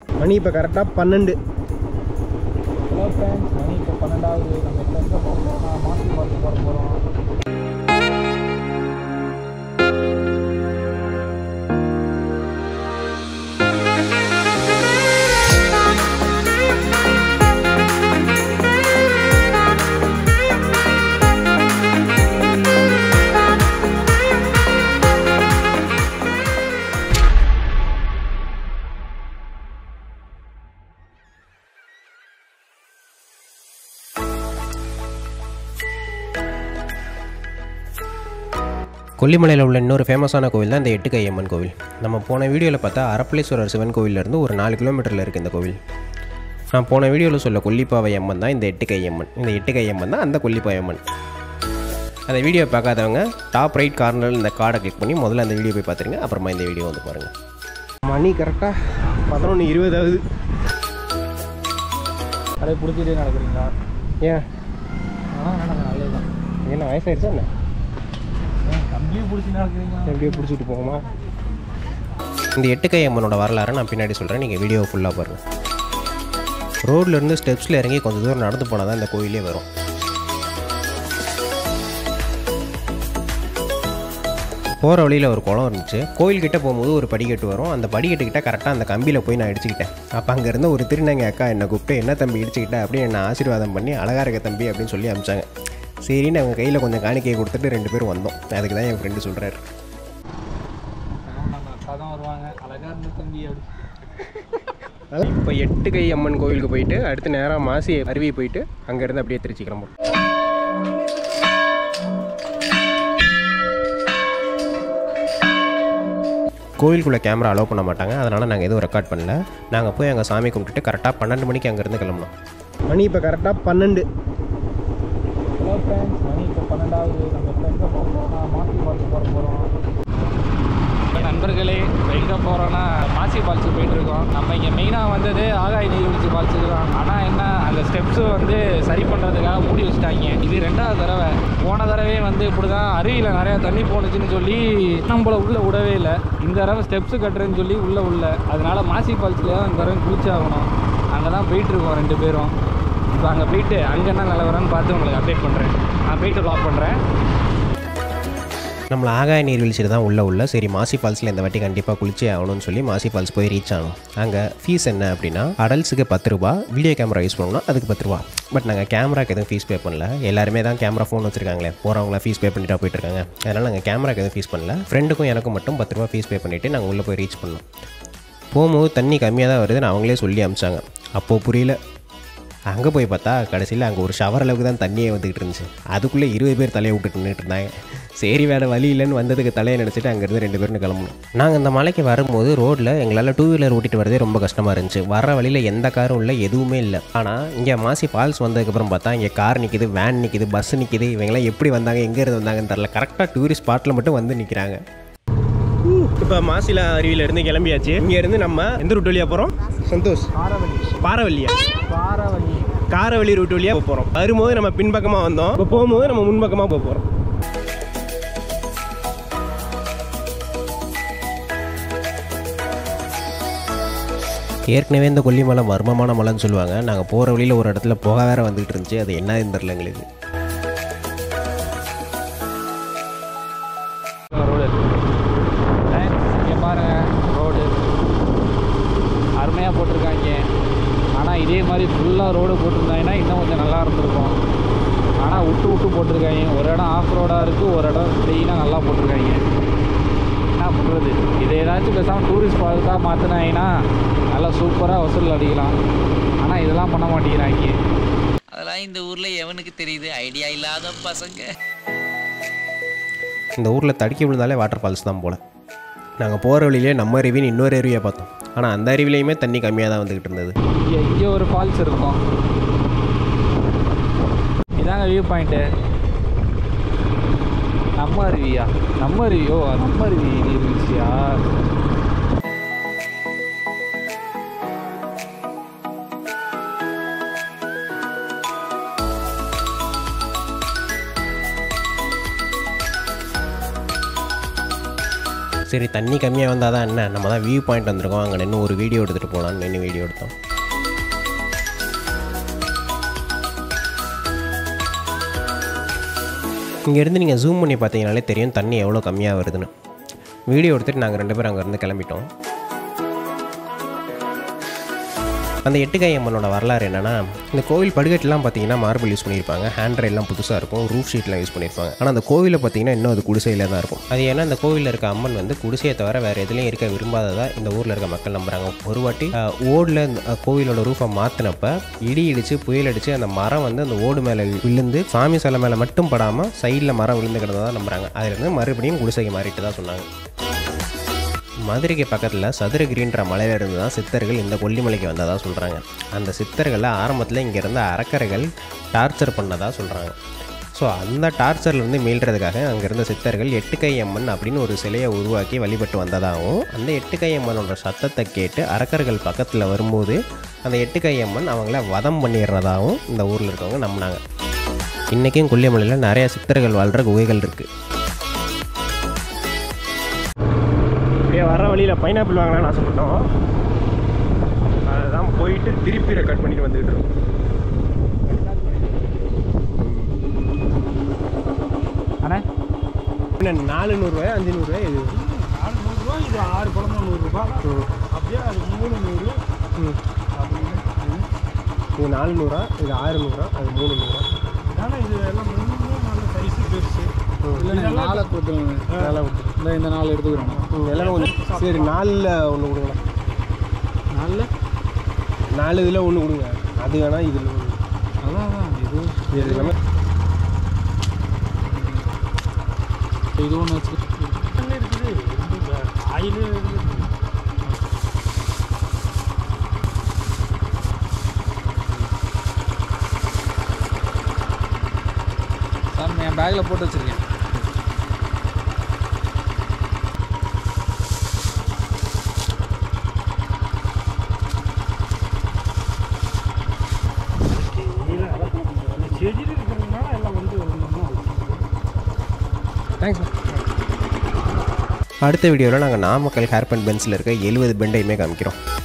மணி இப்போ கரெக்டாக பன்னெண்டு ஹலோ ஃப்ரெண்ட்ஸ் மணி இப்போ பன்னெண்டாவது நம்ம இப்போ எங்கே போகிறோம் மாசி பார்த்து போகிற போகிறோம் கொல்லிமலையில் உள்ள இன்னொரு ஃபேமஸான கோவில் தான் இந்த எட்டுக்கை அம்மன் கோவில் நம்ம போன வீடியோவில் பார்த்தா அரப்பளீஸ்வரர் சிவன் கோவிலேருந்து ஒரு நாலு கிலோமீட்டரில் இருக்குது இந்த கோவில் நான் போன வீடியோவில் சொல்ல கொல்லிப்பாவை அம்மன் தான் இந்த எட்டுக்கை அம்மன் இந்த எட்டுக்கை அம்மன் தான் அந்த கொல்லிப்பாவை அம்மன் அந்த வீடியோ பார்க்காதவங்க டாப் ரைட் கார்னரில் இந்த கார்டை கிளிக் பண்ணி முதல்ல அந்த வீடியோ போய் பார்த்துருங்க அப்புறமா இந்த வீடியோ வந்து பாருங்கள் மணி கரெக்டாக பதினொன்று இருபதாவது அப்படியே பிடிச்சிட்டே நடக்கிறீங்களா ஏன் ஆனால் நடக்க நல்லது தான் என்ன வயசாயிருச்சா என்ன ஏன் கம்பியும் பிடிச்சி நடக்கிறீங்களா எப்படியோ பிடிச்சிட்டு போகுமா இந்த எட்டுக்கை அம்மனோட வரலாறை நான் பின்னாடி சொல்கிறேன் நீங்கள் வீடியோ ஃபுல்லாக பாருங்கள் ரோட்லேருந்து ஸ்டெப்ஸில் இறங்கி கொஞ்சம் தூரம் நடந்து போனால் தான் இந்த கோயிலே வரும் போகிற வழியில் ஒரு குளம் இருந்துச்சு கோயில்கிட்ட போகும்போது ஒரு படிக்கட்டு வரும் அந்த படிக்கட்டுக்கிட்ட கரெக்டாக அந்த கம்பியில் போய் நான் இடிச்சுக்கிட்டேன் அப்போ அங்கே இருந்த ஒரு திருநங்கை அக்கா என்னை கூப்பிட்டு என்ன தம்பி இடிச்சுக்கிட்ட அப்படின்னு என்னை ஆசீர்வாதம் பண்ணி அழகா இருக்க தம்பி அப்படின்னு சொல்லி அமிச்சாங்க சரின்னு அவங்க கையில் கொஞ்சம் காணிக்கையை கொடுத்துட்டு ரெண்டு பேரும் வந்தோம் அதுக்கு தான் என் ஃப்ரெண்டு சொல்கிறாரு நம்ம அக்கா தான் வருவாங்க அழகாக இருந்து தம்பி அப்படி இப்போ எட்டு கை அம்மன் கோவிலுக்கு போயிட்டு அடுத்து நேராக மாசி அருவி போயிட்டு அங்கேருந்து அப்படியே திருச்சி கிளம்புறோம் கோயிலுக்குள்ளே கேமரா அலோவ் பண்ண மாட்டாங்க அதனால் நாங்கள் எதுவும் ரெக்கார்ட் பண்ணல நாங்கள் போய் அங்கே சாமி கும்பிட்டுட்டு கரெக்டாக பன்னெண்டு மணிக்கு அங்கேருந்து கிளம்புனோம் மணி இப்போ கரெக்டாக பன்னெண்டு ஹலோ ஃப்ரெண்ட்ஸ் மணி இப்போ பன்னெண்டாவது நம்ம இப்போ எங்கே போகிறோம் மாசி பார்த்து போகிற போகிறோம் நண்பர்களே எங்கே போகிறோன்னா மாசி ஃபால்ஸு போயிட்டுருக்கோம் நம்ம இங்கே மெயினாக வந்தது ஆகாய நீர்வீழ்ச்சி ஃபால்ஸுக்கு தான் ஆனால் என்ன அந்த ஸ்டெப்ஸு வந்து சரி பண்ணுறதுக்காக மூடி வச்சுட்டாங்க இது ரெண்டாவது தடவை போன தடவை வந்து இப்படி தான் அருவியில் நிறையா தண்ணி போணுச்சுன்னு சொல்லி நம்மள உள்ளே விடவே இல்லை இந்த தடவை ஸ்டெப்ஸு கட்டுறேன்னு சொல்லி உள்ளே உள்ள அதனால மாசி ஃபால்ஸ்லேயே தான் இந்த தடவை குளிச்சாகணும் அங்கே தான் போயிட்டுருக்கோம் ரெண்டு பேரும் இப்போ அங்கே போயிட்டு அங்கே என்ன நிலவரம்னு பார்த்து உங்களுக்கு அப்டேட் பண்ணுறேன் நான் போயிட்டு லாக் பண்ணுறேன் நம்மளை ஆகாய நீர்வீழ்ச்சியில் தான் உள்ள உள்ள சரி மாசி ஃபால்ஸில் இந்த வாட்டி கண்டிப்பாக குளிச்சே ஆகணும்னு சொல்லி மாசி ஃபால்ஸ் போய் ரீச் ஆனோம் அங்கே ஃபீஸ் என்ன அப்படின்னா அடல்ட்ஸுக்கு பத்து ரூபா வீடியோ கேமரா யூஸ் பண்ணோம்னா அதுக்கு பத்து ரூபா பட் நாங்கள் கேமராக்கு எதுவும் ஃபீஸ் பே பண்ணல எல்லாருமே தான் கேமரா ஃபோன் வச்சிருக்காங்களே போகிறவங்களாம் ஃபீஸ் பே பண்ணிட்டு போயிட்டு இருக்காங்க அதனால் நாங்கள் கேமராக்கு எதுவும் ஃபீஸ் பண்ணல ஃப்ரெண்டுக்கும் எனக்கும் மட்டும் பத்து ரூபா ஃபீஸ் பே பண்ணிவிட்டு நாங்கள் உள்ளே போய் ரீச் பண்ணோம் போகும்போது தண்ணி கம்மியாக தான் வருதுன்னு அவங்களே சொல்லி அமிச்சாங்க அப்போது புரியல அங்கே போய் பார்த்தா கடைசியில் அங்கே ஒரு ஷவர் அளவுக்கு தான் தண்ணியே வந்துக்கிட்டு இருந்துச்சு அதுக்குள்ளே இருபது பேர் தலையை விட்டுட்டு நின்றுட்டு இருந்தாங்க சரி வேறு வழி இல்லைன்னு வந்ததுக்கு தலையை நினச்சிட்டு அங்கேருந்து ரெண்டு பேரும் கிளம்பணும் நாங்கள் இந்த மலைக்கு வரும்போது ரோட்டில் எங்களால் டூ வீலர் ஓட்டிட்டு வரதே ரொம்ப கஷ்டமாக இருந்துச்சு வர வழியில் எந்த காரும் இல்லை எதுவுமே இல்லை ஆனால் இங்கே மாசி ஃபால்ஸ் வந்ததுக்கப்புறம் பார்த்தா இங்கே கார் நிற்கிது வேன் நிற்கிது பஸ் நிற்கிது இவங்கெல்லாம் எப்படி வந்தாங்க எங்கே இருந்து வந்தாங்கன்னு தெரில கரெக்டாக டூரிஸ்ட் ஸ்பாட்டில் மட்டும் வந்து நிற்கிறாங்க இப்போ மாசில அருவியில இருந்து கிளம்பியாச்சு இங்க இருந்து நம்ம எந்த ரூட் வழியா போறோம் சந்தோஷ் பாரவழி பாரவல்லியா பாரவழி காரவழி ரூட் வழியா போக போறோம் வரும்போது நம்ம பின்பக்கமா வந்தோம் இப்போ போகும்போது நம்ம முன்பக்கமா போக போறோம் ஏற்கனவே இந்த கொல்லிமலை மர்மமான மலைன்னு சொல்லுவாங்க நாங்கள் போகிற வழியில் ஒரு இடத்துல புகை வேற வந்துகிட்டு இருந்துச்சு அது என்னதுன்னு தெரில எங்களுக்கு ரோடு இங்கே பாருங்க ரோடு அருமையாக போட்டிருக்காங்க ஆனால் இதே மாதிரி ஃபுல்லாக ரோடு போட்டிருந்தாங்கன்னா இன்னும் கொஞ்சம் நல்லா இருந்திருக்கும் ஆனால் விட்டு விட்டு போட்டிருக்காங்க ஒரு இடம் ஆஃப் ரோடாக இருக்குது ஒரு இடம் க்ளீனாக நல்லா போட்டிருக்காங்க என்ன பண்ணுறது இதை ஏதாச்சும் பேசாமல் டூரிஸ்ட் ஸ்பாட்டாக மாற்றினாங்கன்னா நல்லா சூப்பராக வசூல் அடிக்கலாம் ஆனால் இதெல்லாம் பண்ண மாட்டேங்கிறாங்க அதெல்லாம் இந்த ஊர்ல எவனுக்கு தெரியுது ஐடியா இல்லாத பசங்க இந்த ஊரில் தடுக்கி விழுந்தாலே வாட்டர் ஃபால்ஸ் தான் போல் நாங்கள் போகிற வழியிலே நம்ம அருவின்னு இன்னொரு அருவியை பார்த்தோம் ஆனால் அந்த அருவிலையுமே தண்ணி கம்மியாக தான் வந்துக்கிட்டு இருந்தது இங்கே இங்கே ஒரு ஃபால்ஸ் இருக்கும் இதாங்க வியூ பாயிண்ட்டு நம்ம அருவியா நம்ம அருவியோ நம்ம அருவி நீர்வீழ்ச்சியா சரி தண்ணி கம்மியாக வந்தால் தான் என்ன நம்ம தான் வியூ பாயிண்ட் வந்திருக்கோம் அங்கே நின்று ஒரு வீடியோ எடுத்துகிட்டு போகலான்னு நின்று வீடியோ எடுத்தோம் இங்கேருந்து நீங்கள் ஜூம் பண்ணி பார்த்தீங்கனாலே தெரியும் தண்ணி எவ்வளோ கம்மியாக வருதுன்னு வீடியோ எடுத்துகிட்டு நாங்கள் ரெண்டு பேரும் அங்கேருந்து கிளம்பிட்டோம் அந்த எட்டுக்காய் அம்மனோட வரலாறு என்னன்னா இந்த கோவில் படுகட்டெலாம் பார்த்தீங்கன்னா மார்பிள் யூஸ் பண்ணியிருப்பாங்க ஹேண்ட் எல்லாம் புதுசாக இருக்கும் ரூஃப் ஷீட்லாம் யூஸ் பண்ணியிருப்பாங்க ஆனால் அந்த கோவிலில் பார்த்தீங்கன்னா இன்னும் அது குடிசையில் தான் இருக்கும் அது ஏன்னா இந்த கோவிலில் இருக்க அம்மன் வந்து குடிசையை தவிர வேறு எதுலையும் இருக்க விரும்பாததா இந்த ஊரில் இருக்க மக்கள் நம்புறாங்க ஒரு வாட்டி அஹ், ஓடில் இந்த அஹ், கோவிலோட ரூஃபை மாற்றினப்ப இடி இடிச்சு புயல் அடிச்சு அந்த மரம் வந்து அந்த ஓடு மேலே விழுந்து சாமி சிலை மேலே மட்டும் படாமல் சைடில் மரம் விழுந்து கிடந்ததாக நம்புறாங்க அதுலேருந்து மறுபடியும் குடிசைக்கு மாறிட்டு தான் சொன்னாங்க மதுரைக்கு பக்கத்தில் சதுரகிரின்ற மலையில இருந்து தான் சித்தர்கள் இந்த கொல்லிமலைக்கு வந்ததாக சொல்கிறாங்க அந்த சித்தர்களை ஆரம்பத்தில் இங்கே இருந்த அரக்கர்கள் டார்ச்சர் பண்ணதாக சொல்கிறாங்க ஸோ அந்த டார்ச்சர்லேருந்து மீள்றதுக்காக அங்கே இருந்த சித்தர்கள் எட்டுக்கை அம்மன் அப்படின்னு ஒரு சிலையை உருவாக்கி வழிபட்டு வந்ததாகவும் அந்த எட்டுக்கை அம்மனோட சத்தத்தை கேட்டு அரக்கர்கள் பக்கத்தில் வரும்போது அந்த எட்டுக்கை அம்மன் அவங்கள வதம் பண்ணிடுறதாகவும் இந்த ஊரில் இருக்கவங்க நம்பினாங்க இன்றைக்கும் கொல்லிமலையில் நிறைய சித்தர்கள் வாழ்கிற குகைகள் இருக்குது அப்படியே வர வழியில் பைனாப்பிள் வாங்கலாம்னு ஆசைப்பட்டோம் அதுதான் போயிட்டு திருப்பி ரெக்கார்ட் பண்ணிட்டு வந்துக்கிட்டு இருக்கோம் அண்ணே என்ன நாலு நூறுரூவாயா அஞ்சு நூறுரூவா இது நாலு நூறுரூவா இது ஆறு குழம்பு நூறுரூபா அப்படியே அது மூணு நூறு ம். அப்படின்னு இது நாலு நூறா இது ஆறு நூறா அது மூணு நூறா அதனால இது எல்லாம் மூணுமே நல்ல சைஸு பெருசு இல்லை நாளை கொடுத்துருங்க நல்லா விட்டு இந்த இந்த நாள் எடுத்துக்கிறோம் ம், எல்லாமே கொஞ்சம் சரி நாலில் ஒன்று கொடுங்க நாளில் நாலு இதில் ஒன்று கொடுங்க அது வேணால் இதில் ஒன்று அதான் அதான் இது இது எல்லாமே இது ஒன்று வச்சு தண்ணி இருக்குது ஆயில் சார் என் பேக்கில் போட்டு வச்சுருக்கேன் செடி இருக்கிறதுனால எல்லாம் வந்து ஒன்று தேங்க்ஸ் அடுத்த வீடியோவில் நாங்கள் நாமக்கல் ஹேர் பென் பென்ஸில் இருக்க எழுபது பெண்டையுமே காமிக்கிறோம்